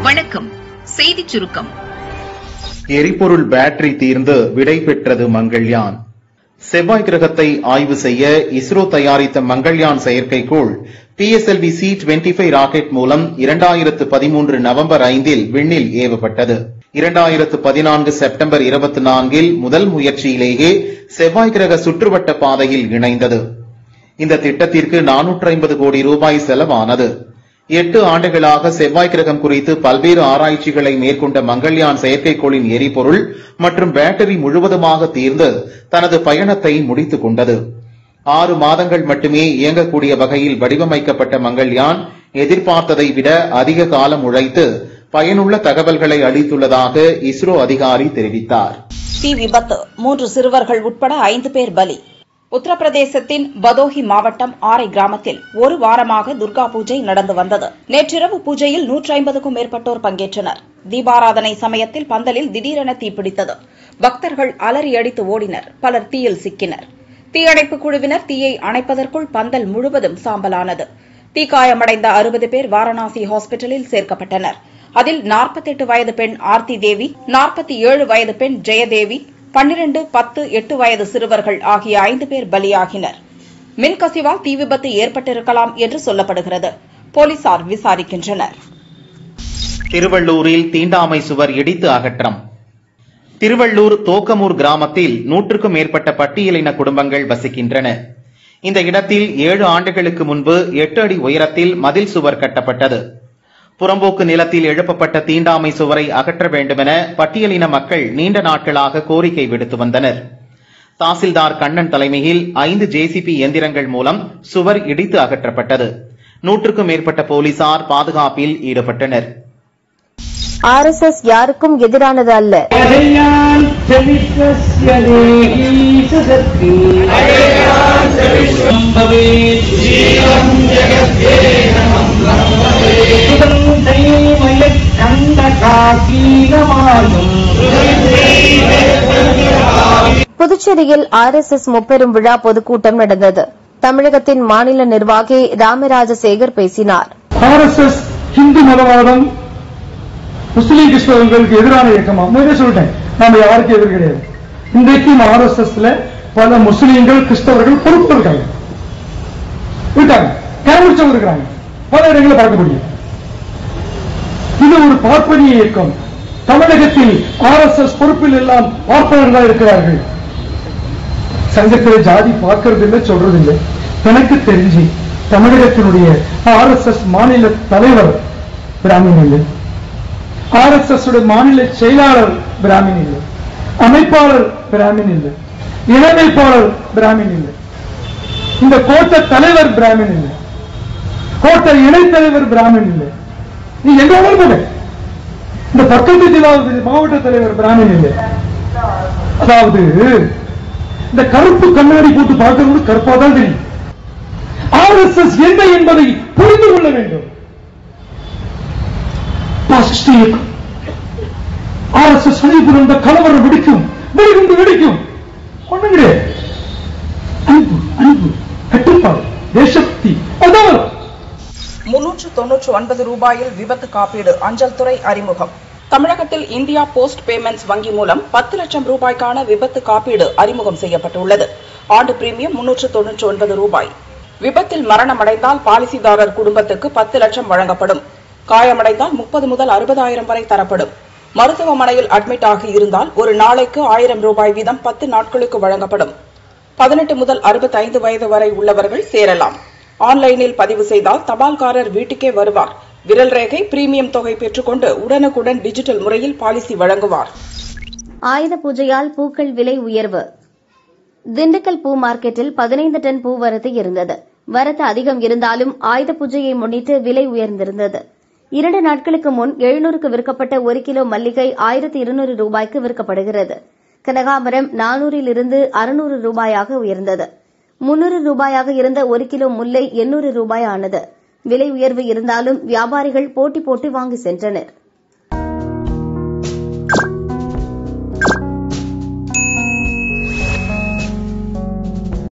வணக்கம் செய்திச் சுருக்கம் எரிபொருள் பேட்டரி தீர்ந்து விடை பெற்றது மங்கள்யான் செவ்வாய் கிரகத்தை ஆய்வு செய்ய இஸ்ரோ தயாரித்த மங்கள்யான் செயற்கைக்கோள் PSLV C twenty five rocket மூலம் இரண்டாயிரத்து பதிமூன்று நவம்பர் ஐந்தில் விண்ணில் ஏவப்பட்டது இரண்டாயிரத்து பதினான்கு செப்டம்பர் இருபத்தி நான்கில் முதல் முயற்சியிலேயே செவ்வாய் கிரக சுற்றுவட்ட பாதையில் இணைந்தது இந்த திட்டத்திற்கு நானூற்று ஐம்பது கோடி ரூபாய் செலவானது எட்டு ஆண்டுகளாக செவ்வாய் கிரகம் குறித்து பல்வேறு ஆராய்ச்சிகளை மேற்கொண்ட மங்கள்யான் செயற்கைக்கோளின் எரிபொருள் மற்றும் பேட்டரி முழுவதுமாக தீர்ந்து தனது பயணத்தை முடித்துக் கொண்டது ஆறு மாதங்கள் மட்டுமே இயங்கக்கூடிய வகையில் வடிவமைக்கப்பட்ட மங்கள்யான் எதிர்பார்த்ததை விட அதிக காலம் உழைத்து பயனுள்ள தகவல்களை அளித்துள்ளதாக இஸ்ரோ அதிகாரி தெரிவித்தார் தீ விபத்து மூன்று சிறுவர்கள் உட்பட ஐந்து பேர் பலி உத்தரப்பிரதேசத்தின் பதோஹி மாவட்டம் ஆரை கிராமத்தில் ஒரு வாரமாக துர்கா பூஜை நடந்து வந்தது நேற்றிரவு பூஜையில் நூற்றி ஐம்பதுக்கும் மேற்பட்டோர் பங்கேற்றனர் தீபாராதனை சமயத்தில் பந்தலில் திடீரென தீப்பிடித்தது பக்தர்கள் அலறி அடித்து ஓடினர் பலர் தீயில் சிக்கினர் தீயணைப்பு குழுவினர் தீயை அணைப்பதற்குள் பந்தல் முழுவதும் சாம்பலானது தீக்காயமடைந்த அறுபது பேர் வாரணாசி ஹாஸ்பிட்டலில் சேர்க்கப்பட்டனர் அதில் நாற்பத்தெட்டு வயது பெண் ஆர்த்தி தேவி நாற்பத்தி ஏழு வயது பெண் ஜெயதேவி பன்னிரண்டு பத்து எட்டு வயது சிறுவர்கள் ஆகிய ஐந்து பேர் பலியாகினர் மின்கசிவால் தீ விபத்து ஏற்பட்டிருக்கலாம் என்று சொல்லப்படுகிறது போலீசார் விசாரிக்கின்றனர் திருவள்ளூரில் தீண்டாமை சுவர் இடித்து அகற்றம் திருவள்ளூர் தோக்கமூர் கிராமத்தில் நூற்றுக்கும் மேற்பட்ட பட்டியலின குடும்பங்கள் வசிக்கின்றன இந்த இடத்தில் ஏழு ஆண்டுகளுக்கு முன்பு எட்டு அடி உயரத்தில் மதில் சுவர் கட்டப்பட்டது புறம்போக்கு நிலத்தில் எழுப்பப்பட்ட தீண்டாமை சுவரை அகற்ற வேண்டுமென பட்டியலின மக்கள் நீண்ட நாட்களாக கோரிக்கை விடுத்து வந்தனர் தாசில்தார் கண்ணன் தலைமையில் ஐந்து ஜேசிபி எந்திரங்கள் மூலம் சுவர் இடித்து அகற்றப்பட்டது நூற்றுக்கும் மேற்பட்ட போலீசார் பாதுகாப்பில் ஈடுபட்டனர் ஆர் எஸ் எஸ் யாருக்கும் எதிரானது அல்ல अययान् चविश्वस्य देही सदत्ति भवेत् सुतं दैवयच्छन्दकाकीनमार्गम् புதுச்சேரியில் ஆர் எஸ் எஸ் முப்பெரும் விழா பொதுக்கூட்டம் நடந்தது தமிழகத்தின் மாநில நிர்வாகி ராமராஜசேகர் பேசினார் ஆர்எஸ்எஸ் ஹிந்து மதவாதம் முஸ்லீம் கிறிஸ்தவர்களுக்கு எதிரான இயக்கமா முதலே சொல்லிட்டேன் நாம யாருக்கும் எதிர் கிடையாது இன்றைக்கும் ஆர்எஸ்எஸ்ல பல முஸ்லீம்கள் கிறிஸ்தவர்கள் பொறுப்பு இருக்காங்க இருக்காங்க கேமிச்சம் இருக்கிறாங்க பல இடங்களில் பார்க்க முடியும் இது ஒரு பார்ப்பனிய இயக்கம் தமிழகத்தில் ஆர்எஸ்எஸ் பொறுப்பில் எல்லாம் பார்ப்பனர்கள் இருக்கிறார்கள் சங்கத்தில் ஜாதி பார்க்கறது இல்லை சொல்றது இல்லை எனக்கு தெரிஞ்சு தமிழகத்தினுடைய ஆர்எஸ்எஸ் மாநில தலைவர் பிராமின் இல்லை ஆர்எஸ்எஸ் மாநில செயலாளர் பிராமின் இல்லை அமைப்பாளர் பிராமின் இல்லை இணைமைப்பாளர் பிராமின் இல்லை இந்த கோட்ட தலைவர் பிராமின் இல்லை கோட்ட இணைத்தலைவர் பிராமின் இல்லை நீ எங்க வேணாலும் போங்க இந்த பக்கத்து ஜில்லாவுக்கு மாவட்ட தலைவர் பிராமின் இல்லை அதாவது இந்த கருப்பு கண்ணாடி போட்டு பார்க்கறது கருப்பா தான் தெரியும் ஆர்எஸ்எஸ் என்ன என்பதை புரிந்து கொள்ள வேண்டும் பாசிஸ்ட் இயக்கம் ஆர்எஸ்எஸ் அழிப்புணர்ந்த கலவரம் வெடிக்கும் வெடிகுண்டு வெடிக்கும் ஒண்ணும் கிடையாது அன்பு அன்பு கட்டுப்பாடு தேசபக்தி அதான் முன்னூற்று தொன்னூற்று ஒன்பது ரூபாயில் விபத்து காப்பீடு அஞ்சல் துறை அறிமுகம் தமிழகத்தில் இந்தியா போஸ்ட் பேமெண்ட்ஸ் வங்கி மூலம் பத்து லட்சம் ரூபாய்க்கான விபத்து காப்பீடு அறிமுகம் செய்யப்பட்டுள்ளது ஆண்டு பிரீமியம் முன்னூற்று தொன்னூற்று ஒன்பது ரூபாய் விபத்தில் மரணமடைந்தால் பாலிசிதாரர் குடும்பத்துக்கு பத்து லட்சம் வழங்கப்படும் காயமடைந்தால் முப்பது முதல் அறுபதாயிரம் வரை தரப்படும் மருத்துவமனையில் அட்மிட் ஆகி இருந்தால் ஒரு நாளைக்கு ஆயிரம் ரூபாய் வீதம் பத்து நாட்களுக்கு வழங்கப்படும் பதினெட்டு முதல் அறுபத்தைந்து வயது வரை உள்ளவர்கள் சேரலாம் ஆன்லைனில் பதிவு செய்தால் தபால்காரர் வீட்டுக்கே வருவார் விரல் ரேகை பிரீமியம் தொகை பெற்றுக்கொண்டு உடனுக்குடன் டிஜிட்டல் முறையில் பாலிசி வழங்குவார் ஆயுத பூஜையால் பூக்கள் விலை உயர்வு திண்டுக்கல் பூ மார்க்கெட்டில் பதினைந்து டன் பூ வரத்து இருந்தது வரத்து அதிகம் இருந்தாலும் ஆயுத பூஜையை முன்னிட்டு விலை உயர்ந்திருந்தது இரண்டு நாட்களுக்கு முன் எழுநூறுக்கு விற்கப்பட்ட ஒரு கிலோ மல்லிகை ஆயிரத்து இருநூறு ரூபாய்க்கு விற்கப்படுகிறது கனகாமரம் நானூறில் இருந்து அறுநூறு ரூபாயாக உயர்ந்தது முன்னூறு ரூபாயாக இருந்த ஒரு கிலோ முல்லை எண்ணூறு ரூபாய் ஆனது விலை உயர்வு இருந்தாலும் வியாபாரிகள் போட்டி போட்டு வாங்கி சென்றனர்